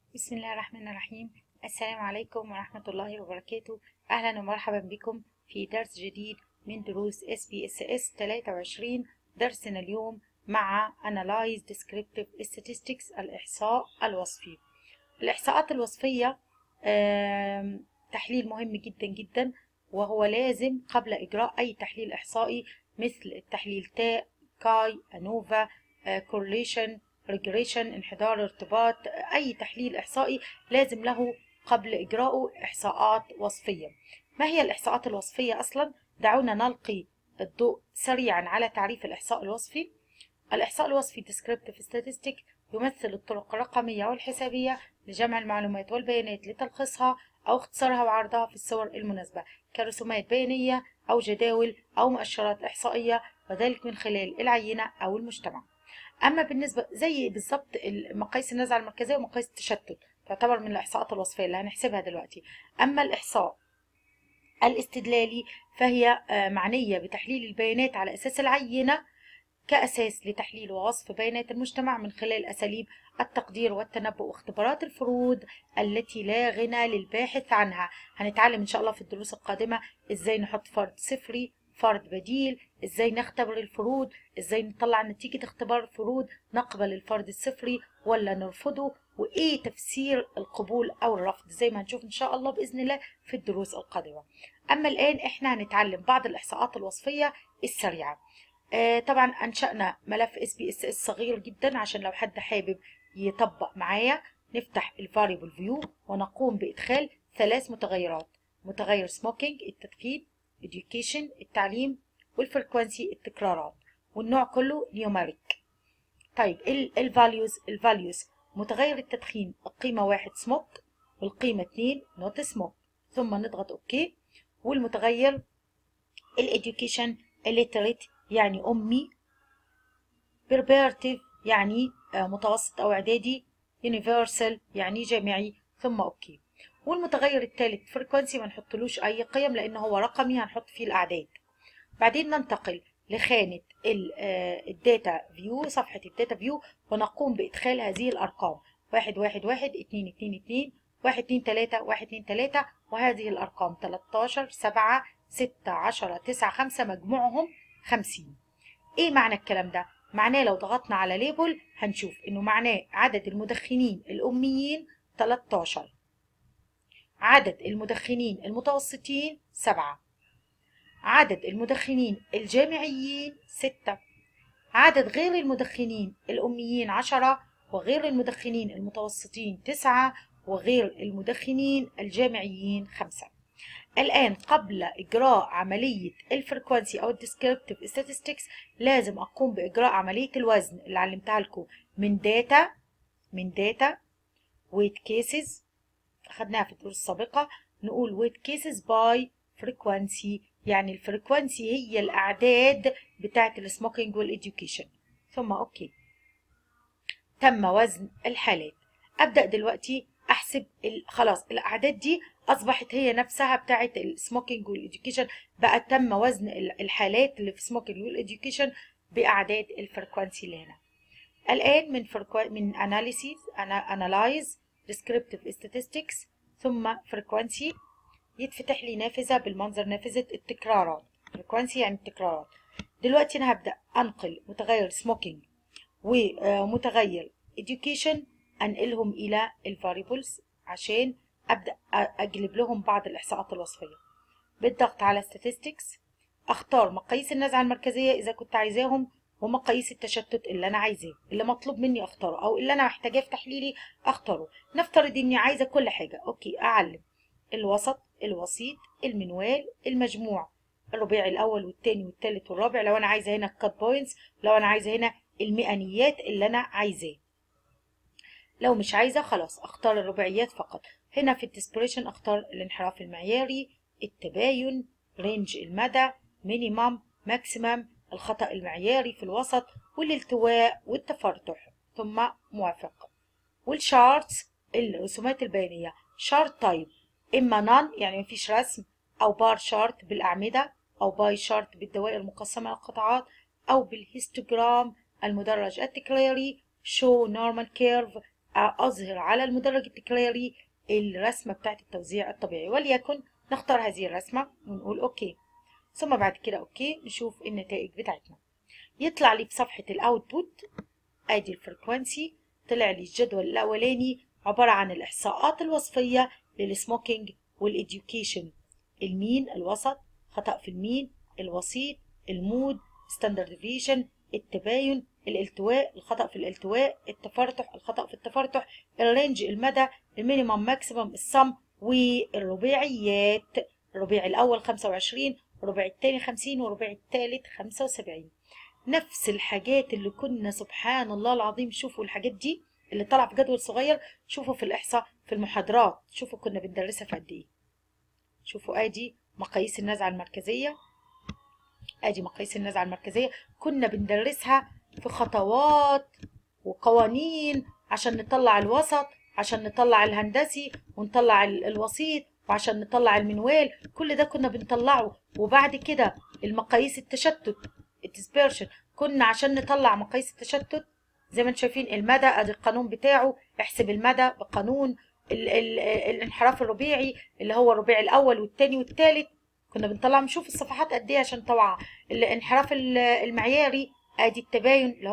بسم الله الرحمن الرحيم السلام عليكم ورحمة الله وبركاته أهلا ومرحبا بكم في درس جديد من دروس SPSS 23 درسنا اليوم مع Analyze Descriptive Statistics الإحصاء الوصفي الإحصاءات الوصفية آم، تحليل مهم جدا جدا وهو لازم قبل إجراء أي تحليل إحصائي مثل التحليل تاء كاي أنوفا كورليشن ريجريشن انحدار ارتباط أي تحليل إحصائي لازم له قبل إجراءه إحصاءات وصفية ما هي الإحصاءات الوصفية أصلا؟ دعونا نلقي الضوء سريعا على تعريف الإحصاء الوصفي الإحصاء الوصفي Descriptive Statistic يمثل الطرق الرقمية والحسابية لجمع المعلومات والبيانات لتلخيصها أو اختصارها وعرضها في الصور المناسبة كرسومات بيانية أو جداول أو مؤشرات إحصائية وذلك من خلال العينة أو المجتمع اما بالنسبه زي بالظبط مقاييس النزعه المركزيه ومقاييس التشتت تعتبر من الاحصاءات الوصفيه اللي هنحسبها دلوقتي اما الاحصاء الاستدلالي فهي معنيه بتحليل البيانات على اساس العينه كاساس لتحليل ووصف بيانات المجتمع من خلال اساليب التقدير والتنبؤ واختبارات الفروض التي لا غنى للباحث عنها هنتعلم ان شاء الله في الدروس القادمه ازاي نحط فرد صفري فرد بديل ازاي نختبر الفروض ازاي نطلع نتيجة اختبار الفروض نقبل الفرد الصفري ولا نرفضه وايه تفسير القبول او الرفض زي ما هنشوف ان شاء الله باذن الله في الدروس القادمة اما الان احنا هنتعلم بعض الاحصاءات الوصفية السريعة آه طبعا انشأنا ملف اس بي اس اس صغير جدا عشان لو حد حابب يطبق معايا نفتح الفاريبل فيو ونقوم بادخال ثلاث متغيرات متغير سموكينج التدخين education التعليم والفريكوانسي التكرارات والنوع كله نيوميريك طيب الفاليوز الفاليوز متغير التدخين القيمة واحد سموك والقيمة اتنين نوت سموك ثم نضغط اوكي والمتغير الاديوكيشن illiterate يعني أمي بربيرتيف يعني متوسط أو إعدادي universal يعني جامعي ثم اوكي والمتغير الثالث فريكوانسي ما نحطلوش اي قيم لان هو رقمي هنحط فيه الاعداد بعدين ننتقل لخانة الداتا فيو صفحة الداتا فيو ونقوم بإدخال هذه الأرقام واحد واحد واحد اتنين اتنين اتنين واحد اتنين تلاتة واحد اتنين تلاتة وهذه الأرقام تلاتاشر سبعة ستة عشرة تسعة خمسة مجموعهم خمسين ايه معنى الكلام ده؟ معناه لو ضغطنا على ليبل هنشوف انه معناه عدد المدخنين الأميين 13 عدد المدخنين المتوسطين سبعة عدد المدخنين الجامعيين ستة عدد غير المدخنين الأميين عشرة وغير المدخنين المتوسطين تسعة وغير المدخنين الجامعيين خمسة الآن قبل إجراء عملية الفريكوانسي أو الديسكريبتيف statistics لازم أقوم بإجراء عملية الوزن اللي علمتها لكم من داتا من داتا ويت كيسز أخدناها في الدروس السابقة نقول weight cases by frequency يعني الفريكوانسي هي الأعداد بتاعة السموكينج والإديوكيشن ثم أوكي تم وزن الحالات أبدأ دلوقتي أحسب خلاص الأعداد دي أصبحت هي نفسها بتاعة السموكينج والإديوكيشن بقى تم وزن الحالات اللي في السموكينج والإديوكيشن بأعداد الفريكوانسي اللي هنا الآن من فريكو... من analysis analyze descriptive statistics ثم frequency يتفتح لي نافذة بالمنظر نافذة التكرارات frequency يعني التكرارات دلوقتي أنا هبدأ أنقل متغير smoking ومتغير education أنقلهم إلى الفاريبلز عشان أبدأ أجلب لهم بعض الإحصاءات الوصفية بالضغط على statistics أختار مقاييس النزعة المركزية إذا كنت عايزاهم ومقاييس التشتت اللي انا عايزاه اللي مطلوب مني اختاره او اللي انا محتاجاه في تحليلي اختاره نفترض اني عايزه كل حاجه اوكي اعلم الوسط الوسيط المنوال المجموع الربيع الاول والثاني والثالث والرابع لو انا عايزه هنا الكات بوينتس لو انا عايزه هنا المئنيات اللي انا عايزاه لو مش عايزه خلاص اختار الرباعيات فقط هنا في الديسبريشن اختار الانحراف المعياري التباين رينج المدى مينيمم ماكسيمم الخطأ المعياري في الوسط والالتواء والتفرطح ثم موافق والشارتس الرسومات البيانية شارت تايب إما نون يعني مفيش رسم أو بار شارت بالأعمدة أو باي شارت بالدوائر المقسمة للقطاعات أو بالهيستوجرام المدرج التكراري شو نورمال كيرف اظهر على المدرج التكراري الرسمه بتاعت التوزيع الطبيعي وليكن نختار هذه الرسمه ونقول اوكي ثم بعد كده اوكي نشوف النتائج بتاعتنا يطلع لي في صفحه الاوتبوت ادي الفريكوانسي طلع لي الجدول الاولاني عباره عن الاحصاءات الوصفيه للسموكينج والإديوكيشن المين الوسط خطأ في المين الوسيط المود ستاندرد ديفيشن التباين الالتواء الخطأ في الالتواء التفرتح الخطأ في التفرتح الرينج المدى المينيمم ماكسيمم الصم والرباعيات الربيع الأول 25 الربيع الثاني 50 والربيع الثالث 75 نفس الحاجات اللي كنا سبحان الله العظيم شوفوا الحاجات دي اللي طلع في جدول صغير شوفوا في الإحصاء في المحاضرات شوفوا كنا بندرسها في قد إيه شوفوا ادي مقاييس النزعة المركزية ادي مقاييس النزعة المركزية كنا بندرسها في خطوات وقوانين عشان نطلع الوسط عشان نطلع الهندسي ونطلع الوسيط وعشان نطلع المنوال كل ده كنا بنطلعه وبعد كده المقاييس التشتت الديسبيرشن كنا عشان نطلع مقاييس التشتت زي ما انتم شايفين المدى ادي القانون بتاعه احسب المدى بقانون ال ال الانحراف الربيعي اللي هو الربيع الاول والثاني والثالث كنا بنطلع نشوف الصفحات قد ايه عشان طبعا الانحراف المعياري ادي التباين اللي هو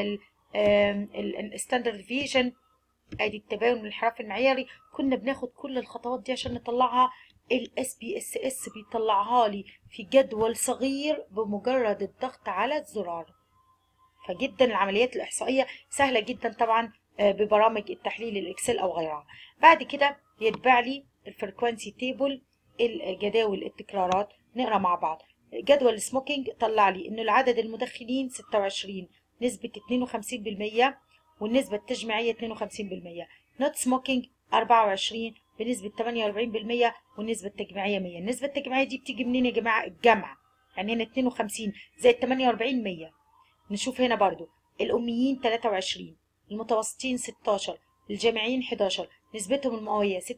الستاندرد ديفيشن ادي التباين والانحراف المعياري كنا بناخد كل الخطوات دي عشان نطلعها الاس بي اس اس بيطلعها لي في جدول صغير بمجرد الضغط على الزرار فجدا العمليات الاحصائيه سهله جدا طبعا ببرامج التحليل الاكسل او غيرها بعد كده يتبع لي الفريكوانسي تيبل الجداول التكرارات نقرا مع بعض جدول السموكينج طلع لي انه العدد المدخنين 26 نسبة 52% والنسبة التجميعية 52% نوت سموكينج 24 بنسبة 48% والنسبة التجميعية 100 النسبة التجميعية دي بتيجي منين يا جماعة الجمع يعني هنا 52 زائد 48 100 نشوف هنا برضو الأميين 23 المتوسطين 16 الجامعيين 11 نسبتهم المئوية 46%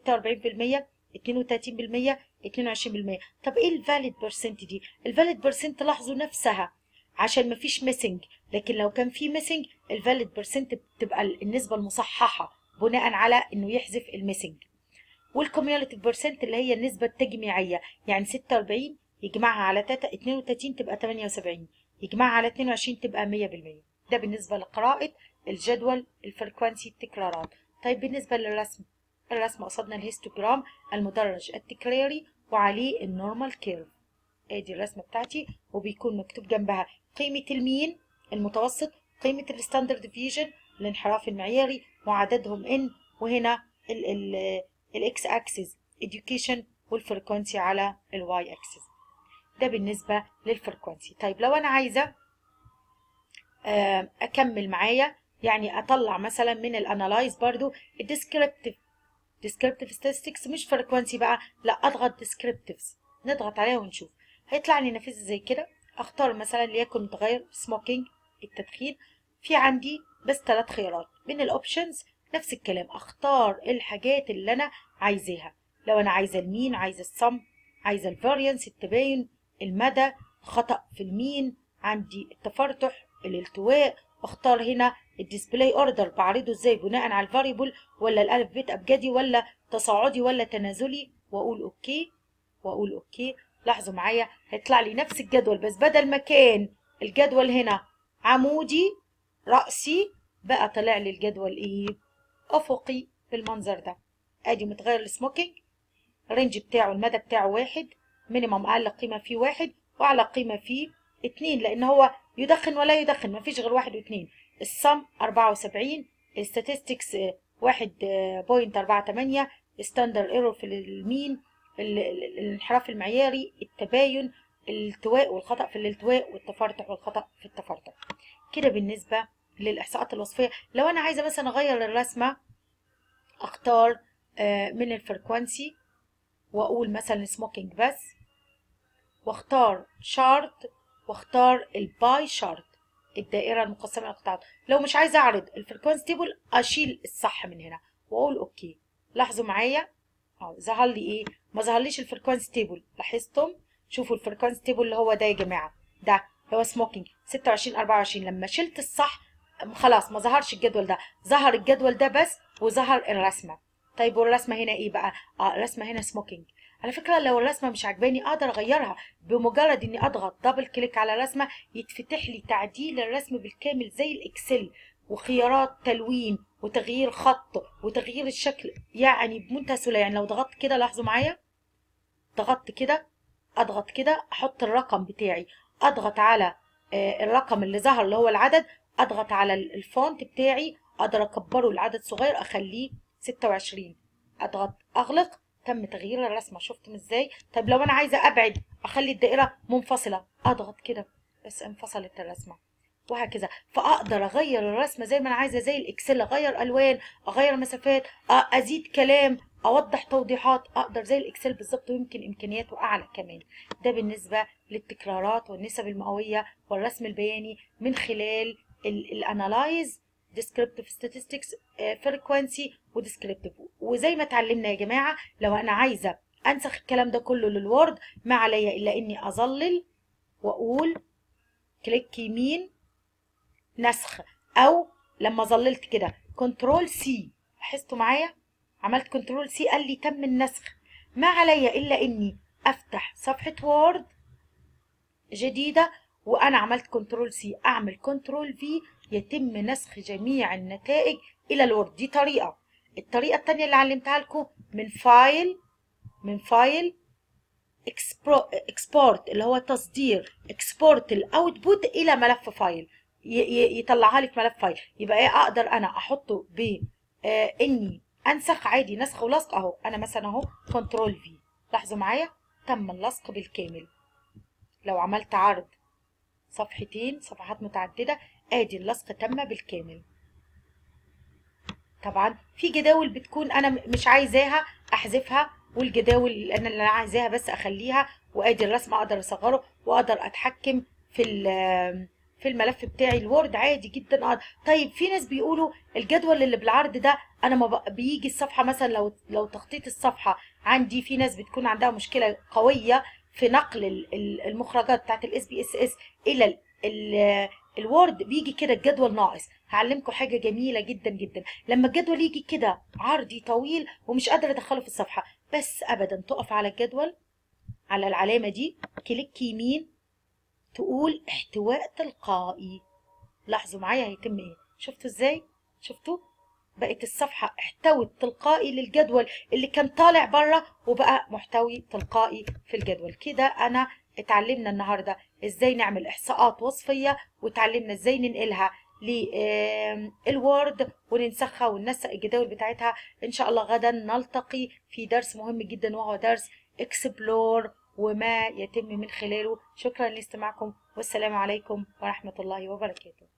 32% 22% طب ايه الفاليد بيرسنت دي الفاليد بيرسنت لاحظوا نفسها عشان مفيش ميسنج لكن لو كان في ميسنج الفاليد بيرسنت بتبقى النسبة المصححة بناء على انه يحذف الميسنج والكوميوليتيف بيرسنت اللي هي النسبة التجميعية يعني 46 يجمعها على 32 تبقى 78 يجمعها على 22 تبقى 100% ده بالنسبة لقراءة الجدول الفريكوانسي التكرارات طيب بالنسبة للرسم الرسم قصدنا الهيستوجرام المدرج التكراري وعليه النورمال كيرف ادي الرسمة بتاعتي وبيكون مكتوب جنبها قيمة المين المتوسط قيمة الستاندرد ديفيجن الانحراف المعياري وعددهم ان وهنا الاكس اكسس education والفريكوانسي على الواي اكسس ده بالنسبة للفريكوانسي طيب لو انا عايزة اكمل معايا يعني اطلع مثلا من الانالايز برضو الديسكريبتيف descriptive statistics مش فريكوانسي بقى لا اضغط descriptives نضغط عليها ونشوف هيطلع لي نافذه زي كده اختار مثلا ليكن متغير سموكينج التدخين في عندي بس ثلاث خيارات من الاوبشنز نفس الكلام اختار الحاجات اللي انا عايزاها لو انا عايزه المين عايزه الصم عايزه الفاريانس التباين المدى خطا في المين عندي التفرتح الالتواء اختار هنا الديسبلاي اوردر بعرضه ازاي بناء على الفاريبل ولا الالف بيت ابجدي ولا تصاعدي ولا تنازلي واقول اوكي واقول اوكي لاحظوا معايا هيطلع لي نفس الجدول بس بدل ما كان الجدول هنا عمودي رأسي بقى طلع لي الجدول ايه افقي بالمنظر ده ادي متغير السموكينج الرينج بتاعه المدى بتاعه واحد مينيمم اقل قيمه فيه واحد واعلى قيمه فيه اتنين لان هو يدخن ولا يدخن مفيش غير واحد واتنين الصم 74 الستاتستكس 1.48 ستاندر ايرور في المين الانحراف المعياري التباين الالتواء والخطأ في الالتواء والتفرتح والخطأ في التفرتح كده بالنسبة للإحصاءات الوصفية لو أنا عايزة مثلا أغير الرسمة أختار من الفريكوانسي وأقول مثلا سموكينج بس واختار شارت واختار الباي شارت الدائره المقسمه الى قطاعات لو مش عايزه اعرض الفريكوانسي تيبل اشيل الصح من هنا واقول اوكي لاحظوا معايا اه ظهر لي ايه ما ظهرليش الفريكوانسي تيبل لاحظتم شوفوا الفريكوانسي تيبل اللي هو ده يا جماعه ده هو سموكينج 26 24 لما شلت الصح خلاص ما ظهرش الجدول ده ظهر الجدول ده بس وظهر الرسمه طيب والرسمه هنا ايه بقى اه الرسمه هنا سموكينج على فكره لو الرسمه مش عجباني اقدر اغيرها بمجرد اني اضغط دبل كليك على الرسمه يتفتح لي تعديل الرسم بالكامل زي الاكسل وخيارات تلوين وتغيير خط وتغيير الشكل يعني بمنتهى السهوله يعني لو ضغطت كده لاحظوا معايا ضغطت كده اضغط كده احط الرقم بتاعي اضغط على آه، الرقم اللي ظهر اللي هو العدد اضغط على ال- الفونت بتاعي اقدر اكبره لعدد صغير اخليه 26 اضغط اغلق تم تغيير الرسمه شفتم ازاي طيب لو انا عايزه ابعد اخلي الدائره منفصله اضغط كده بس انفصلت الرسمه وهكذا فاقدر اغير الرسمه زي ما انا عايزه زي الاكسل اغير الوان اغير مسافات أ- ازيد كلام اوضح توضيحات اقدر زي الاكسل بالظبط ويمكن امكانياته اعلى كمان ده بالنسبه للتكرارات والنسب المئويه والرسم البياني من خلال الانالايز descriptive statistics آه، frequency وديسكريبتيف وزي ما اتعلمنا يا جماعه لو انا عايزه انسخ الكلام ده كله للوورد ما عليا الا اني اظلل واقول كليك يمين نسخ او لما ظللت كده كنترول سي لاحظتوا معايا عملت كنترول سي قال لي تم النسخ ما عليا الا اني افتح صفحه وورد جديده وانا عملت كنترول سي اعمل كنترول في يتم نسخ جميع النتائج الى الوورد دي طريقه الطريقه الثانيه اللي علمتها لكم من فايل من فايل اكسبورت اللي هو تصدير اكسبورت الاوتبوت الى ملف فايل ي- ي- يطلعها لي في ملف فايل يبقى ايه اقدر انا احطه ب آه اني انسخ عادي نسخ ولصق اهو انا مثلا اهو كنترول في لاحظوا معايا تم اللصق بالكامل لو عملت عرض صفحتين صفحات متعددة ادي اللصق تم بالكامل طبعا في جداول بتكون انا م- مش عايزاها احذفها والجداول اللي انا اللي انا عايزاها بس اخليها وادي الرسم اقدر اصغره واقدر اتحكم في ال- في الملف بتاعي الوورد عادي جدا أقدر. طيب في ناس بيقولوا الجدول اللي بالعرض ده انا ما بق- بيجي الصفحه مثلا لو لو تخطيط الصفحه عندي في ناس بتكون عندها مشكله قويه في نقل ال- ال- المخرجات بتاعت الاس بي اس اس الى ال- ال- الوورد بيجي كده الجدول ناقص هعلمكم حاجه جميله جدا جدا لما الجدول يجي كده عرضي طويل ومش قادره ادخله في الصفحه بس ابدا تقف على الجدول على العلامه دي كليك يمين تقول احتواء تلقائي لاحظوا معايا هيتم ايه شفتوا ازاي شفتوا بقت الصفحة احتوت تلقائي للجدول اللي كان طالع بره وبقى محتوي تلقائي في الجدول كده انا اتعلمنا النهاردة ازاي نعمل احصاءات وصفية وتعلمنا ازاي ننقلها للوورد وننسخها وننسق الجداول بتاعتها ان شاء الله غدا نلتقي في درس مهم جدا وهو درس اكسبلور وما يتم من خلاله شكرا لاستماعكم والسلام عليكم ورحمة الله وبركاته